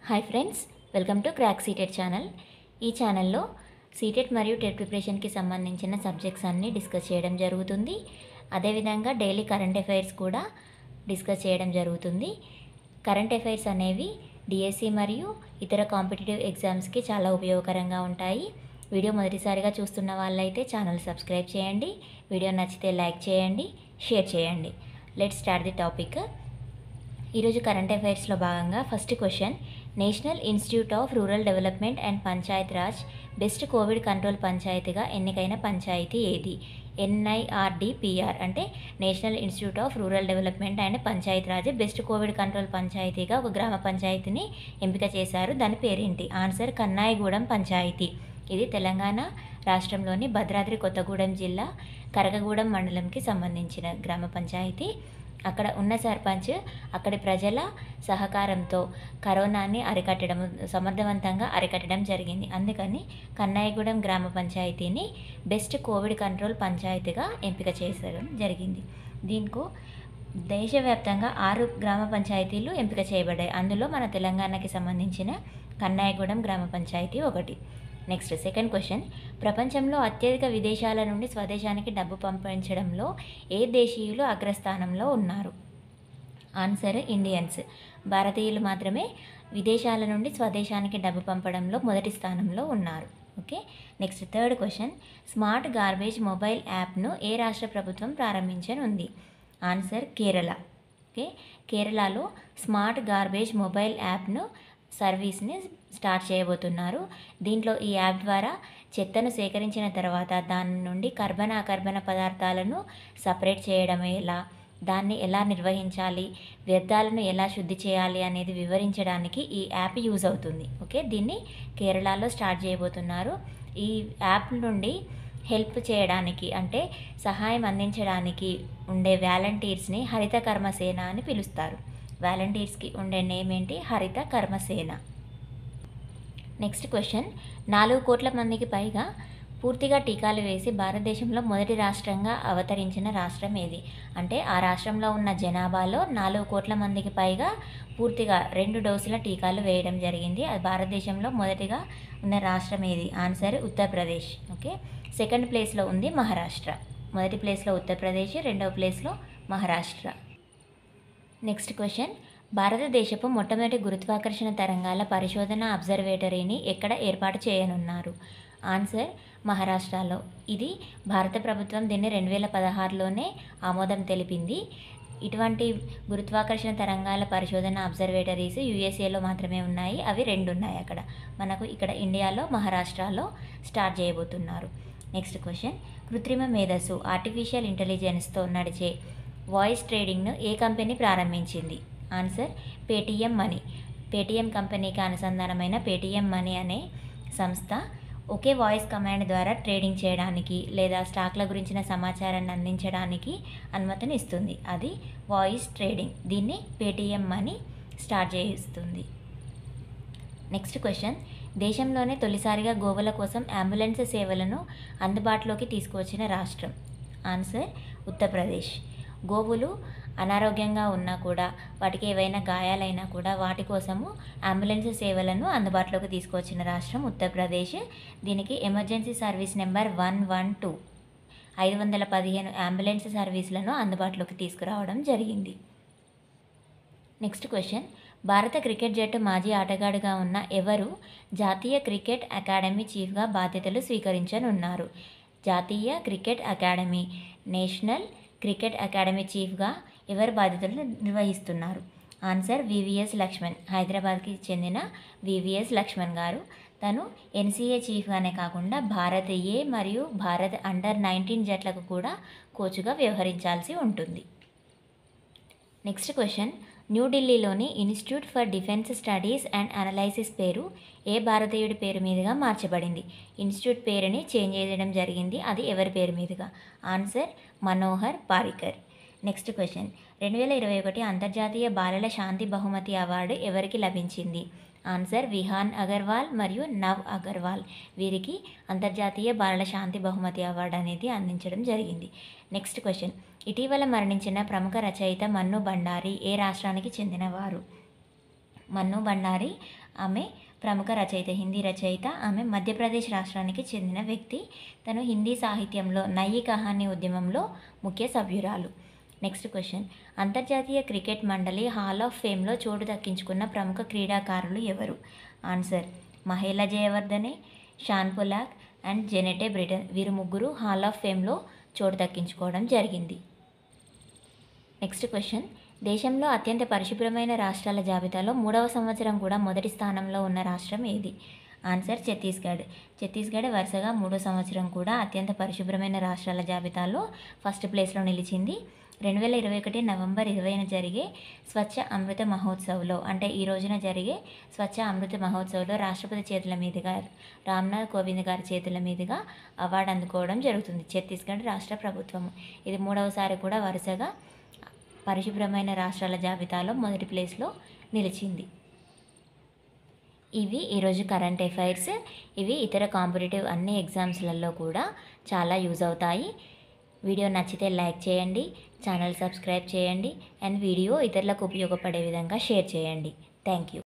hi friends welcome to crack CTET channel ఈ ఛానల్లో CTET మరియు టెట్ ప్రిపరేషన్కి సంబంధించిన సబ్జెక్ట్స్ అన్నీ డిస్కస్ చేయడం జరుగుతుంది అదేవిధంగా డైలీ కరెంట్ అఫైర్స్ కూడా డిస్కస్ చేయడం జరుగుతుంది కరెంట్ అఫైర్స్ అనేవి డిఎస్సి మరియు ఇతర కాంపిటేటివ్ ఎగ్జామ్స్కి చాలా ఉపయోగకరంగా ఉంటాయి వీడియో మొదటిసారిగా చూస్తున్న వాళ్ళైతే ఛానల్ సబ్స్క్రైబ్ చేయండి వీడియో నచ్చితే లైక్ చేయండి షేర్ చేయండి లెట్ స్టార్ట్ ది టాపిక్ ఈరోజు కరెంట్ అఫైర్స్లో భాగంగా first question national institute of rural development and panchayat raj best covid control పంచాయతీగా ఎన్నికైన పంచాయతీ ఏది ఎన్ఐఆర్డిపిఆర్ అంటే national institute of rural development and panchayat raj best covid control పంచాయతీగా ఒక గ్రామ పంచాయతీని ఎంపిక చేశారు దాని పేరేంటి ఆన్సర్ కన్నాయిగూడెం పంచాయతీ ఇది తెలంగాణ రాష్ట్రంలోని భద్రాద్రి కొత్తగూడెం జిల్లా కరగగూడెం మండలంకి సంబంధించిన గ్రామ పంచాయతీ అక్కడ ఉన్న సర్పంచ్ అక్కడి ప్రజల సహకారంతో కరోనాని అరికట్టడం సమర్థవంతంగా అరికట్టడం జరిగింది అందుకని కన్నాయిగూడెం గ్రామ పంచాయతీని బెస్ట్ కోవిడ్ కంట్రోల్ పంచాయతీగా ఎంపిక చేసడం జరిగింది దీనికి దేశవ్యాప్తంగా ఆరు గ్రామ పంచాయతీలు ఎంపిక చేయబడ్డాయి అందులో మన తెలంగాణకి సంబంధించిన కన్నాయిగూడెం గ్రామ పంచాయతీ ఒకటి నెక్స్ట్ సెకండ్ క్వశ్చన్ ప్రపంచంలో అత్యధిక విదేశాల నుండి స్వదేశానికి డబ్బు పంపించడంలో ఏ దేశీయులు అగ్రస్థానంలో ఉన్నారు ఆన్సర్ ఇండియన్స్ భారతీయులు మాత్రమే విదేశాల నుండి స్వదేశానికి డబ్బు పంపడంలో మొదటి స్థానంలో ఉన్నారు okay next third question smart garbage mobile యాప్ను ఏ రాష్ట్ర ప్రభుత్వం ప్రారంభించనుంది ఆన్సర్ కేరళ ఓకే కేరళలో స్మార్ట్ గార్బేజ్ మొబైల్ యాప్ను సర్వీస్ని స్టార్ట్ చేయబోతున్నారు దీంట్లో ఈ యాప్ ద్వారా చెత్తను సేకరించిన తర్వాత దాని నుండి కర్బన అకర్బన పదార్థాలను సపరేట్ చేయడం ఎలా దాన్ని ఎలా నిర్వహించాలి వ్యర్థాలను ఎలా శుద్ధి చేయాలి అనేది వివరించడానికి ఈ యాప్ యూజ్ అవుతుంది ఓకే దీన్ని కేరళలో స్టార్ట్ చేయబోతున్నారు ఈ యాప్ నుండి హెల్ప్ చేయడానికి అంటే సహాయం అందించడానికి ఉండే వాలంటీర్స్ని హరిత కర్మసేన అని పిలుస్తారు వాలంటీర్స్కి ఉండే నేమ్ ఏంటి హరిత కర్మసేన నెక్స్ట్ క్వశ్చన్ నాలుగు కోట్ల మందికి పైగా పూర్తిగా టీకాలు వేసి భారతదేశంలో మొదటి రాష్ట్రంగా అవతరించిన రాష్ట్రం ఏది అంటే ఆ రాష్ట్రంలో ఉన్న జనాభాలో నాలుగు కోట్ల మందికి పైగా పూర్తిగా రెండు డోసుల టీకాలు వేయడం జరిగింది అది భారతదేశంలో మొదటిగా ఉన్న రాష్ట్రం ఏది ఆన్సర్ ఉత్తరప్రదేశ్ ఓకే సెకండ్ ప్లేస్లో ఉంది మహారాష్ట్ర మొదటి ప్లేస్లో ఉత్తరప్రదేశ్ రెండవ ప్లేస్లో మహారాష్ట్ర నెక్స్ట్ క్వశ్చన్ భారతదేశపు మొట్టమొదటి గురుత్వాకర్షణ తరంగాల పరిశోధన అబ్జర్వేటరీని ఎక్కడ ఏర్పాటు చేయనున్నారు ఆన్సర్ మహారాష్ట్రలో ఇది భారత ప్రభుత్వం దీన్ని రెండు వేల పదహారులోనే ఆమోదం తెలిపింది ఇటువంటి గురుత్వాకర్షణ తరంగాల పరిశోధన అబ్జర్వేటరీస్ యూఎస్ఏలో మాత్రమే ఉన్నాయి అవి రెండు ఉన్నాయి అక్కడ మనకు ఇక్కడ ఇండియాలో మహారాష్ట్రలో స్టార్ట్ చేయబోతున్నారు నెక్స్ట్ క్వశ్చన్ కృత్రిమ మేధస్సు ఆర్టిఫిషియల్ ఇంటెలిజెన్స్తో నడిచే వాయిస్ ట్రేడింగ్ను ఏ కంపెనీ ప్రారంభించింది ఆన్సర్ పేటీఎం మనీ పేటీఎం కంపెనీకి అనుసంధానమైన పేటీఎం మనీ అనే సంస్థ ఒకే వాయిస్ కమాండ్ ద్వారా ట్రేడింగ్ చేయడానికి లేదా స్టాక్ల గురించిన సమాచారాన్ని అందించడానికి అనుమతిని ఇస్తుంది అది వాయిస్ ట్రేడింగ్ దీన్ని పేటీఎం మనీ స్టార్ట్ చేస్తుంది నెక్స్ట్ క్వశ్చన్ దేశంలోనే తొలిసారిగా గోవుల కోసం అంబులెన్స్ సేవలను అందుబాటులోకి తీసుకువచ్చిన రాష్ట్రం ఆన్సర్ ఉత్తరప్రదేశ్ గోవులు అనారోగ్యంగా ఉన్నా కూడా వాటికి ఏవైనా గాయాలైనా కూడా వాటి కోసము అంబులెన్స్ సేవలను అందుబాటులోకి తీసుకువచ్చిన రాష్ట్రం ఉత్తరప్రదేశ్ దీనికి emergency service number one one two ఐదు వందల పదిహేను అంబులెన్స్ సర్వీసులను అందుబాటులోకి తీసుకురావడం జరిగింది నెక్స్ట్ క్వశ్చన్ భారత క్రికెట్ జట్టు మాజీ ఆటగాడుగా ఉన్న ఎవరు జాతీయ క్రికెట్ అకాడమీ చీఫ్గా బాధ్యతలు స్వీకరించనున్నారు జాతీయ cricket academy national cricket academy చీఫ్గా ఎవరు బాధ్యతలు నిర్వహిస్తున్నారు ఆన్సర్ వివిఎస్ లక్ష్మణ్ హైదరాబాద్కి చెందిన వివిఎస్ లక్ష్మణ్ గారు తను ఎన్సీఏ చీఫ్గానే కాకుండా భారత్ ఏ మరియు భారత్ అండర్ నైన్టీన్ జట్లకు కూడా కోచ్గా వ్యవహరించాల్సి ఉంటుంది నెక్స్ట్ క్వశ్చన్ న్యూఢిల్లీలోని institute for defence studies and analysis పేరు ఏ భారతీయుడి పేరు మీదుగా మార్చబడింది ఇన్స్టిట్యూట్ పేరుని చేంజ్ చేయడం జరిగింది అది ఎవరి పేరు మీదుగా answer Manohar Parrikar next question రెండు వేల ఇరవై ఒకటి అంతర్జాతీయ బాలల శాంతి బహుమతి అవార్డు ఎవరికి లభించింది ఆన్సర్ విహాన్ అగర్వాల్ మరియు నవ్ అగర్వాల్ వీరికి అంతర్జాతీయ బాలల శాంతి బహుమతి అవార్డు అనేది అందించడం జరిగింది నెక్స్ట్ క్వశ్చన్ ఇటీవల మరణించిన ప్రముఖ రచయిత మన్ను బండారి ఏ రాష్ట్రానికి చెందినవారు మన్ను బండారి ఆమె ప్రముఖ రచయిత హిందీ రచయిత ఆమె మధ్యప్రదేశ్ రాష్ట్రానికి చెందిన వ్యక్తి తను హిందీ సాహిత్యంలో నయీ కహానీ ఉద్యమంలో ముఖ్య సభ్యురాలు నెక్స్ట్ క్వశ్చన్ అంతర్జాతీయ క్రికెట్ మండలి హాల్ ఆఫ్ ఫేమ్లో చోటు దక్కించుకున్న ప్రముఖ క్రీడాకారులు ఎవరు answer Mahela Jayawardene Shaun Pollock and Janette Brittin వీరు ముగ్గురు హాల్ ఆఫ్ ఫేమ్లో చోటు దక్కించుకోవడం జరిగింది నెక్స్ట్ క్వశ్చన్ దేశంలో అత్యంత పరిశుభ్రమైన రాష్ట్రాల జాబితాలో మూడవ సంవత్సరం కూడా మొదటి స్థానంలో ఉన్న రాష్ట్రం ఏది ఆన్సర్ ఛత్తీస్గఢ్ ఛత్తీస్గఢ్ వరుసగా మూడో సంవత్సరం కూడా అత్యంత పరిశుభ్రమైన రాష్ట్రాల జాబితాలో ఫస్ట్ ప్లేస్లో నిలిచింది రెండు వేల ఇరవై ఒకటి నవంబర్ ఇరవైన జరిగే స్వచ్ఛ అమృత మహోత్సవ్లో అంటే ఈ రోజున జరిగే స్వచ్ఛ అమృత మహోత్సవ్లో రాష్ట్రపతి చేతుల మీదుగా రామ్నాథ్ కోవింద్ గారి చేతుల మీదుగా అవార్డు అందుకోవడం జరుగుతుంది ఛత్తీస్గఢ్ రాష్ట్ర ప్రభుత్వం ఇది మూడవసారి కూడా వరుసగా పరిశుభ్రమైన రాష్ట్రాల జాబితాలో మొదటి ప్లేస్లో నిలిచింది ఇవి ఈరోజు కరెంట్ అఫైర్స్ ఇవి ఇతర కాంపిటేటివ్ అన్ని ఎగ్జామ్స్లలో కూడా చాలా యూజ్ అవుతాయి వీడియో నచ్చితే లైక్ చేయండి ఛానల్ సబ్స్క్రైబ్ చేయండి అండ్ వీడియో ఇతరులకు ఉపయోగపడే విధంగా షేర్ చేయండి థ్యాంక్ యూ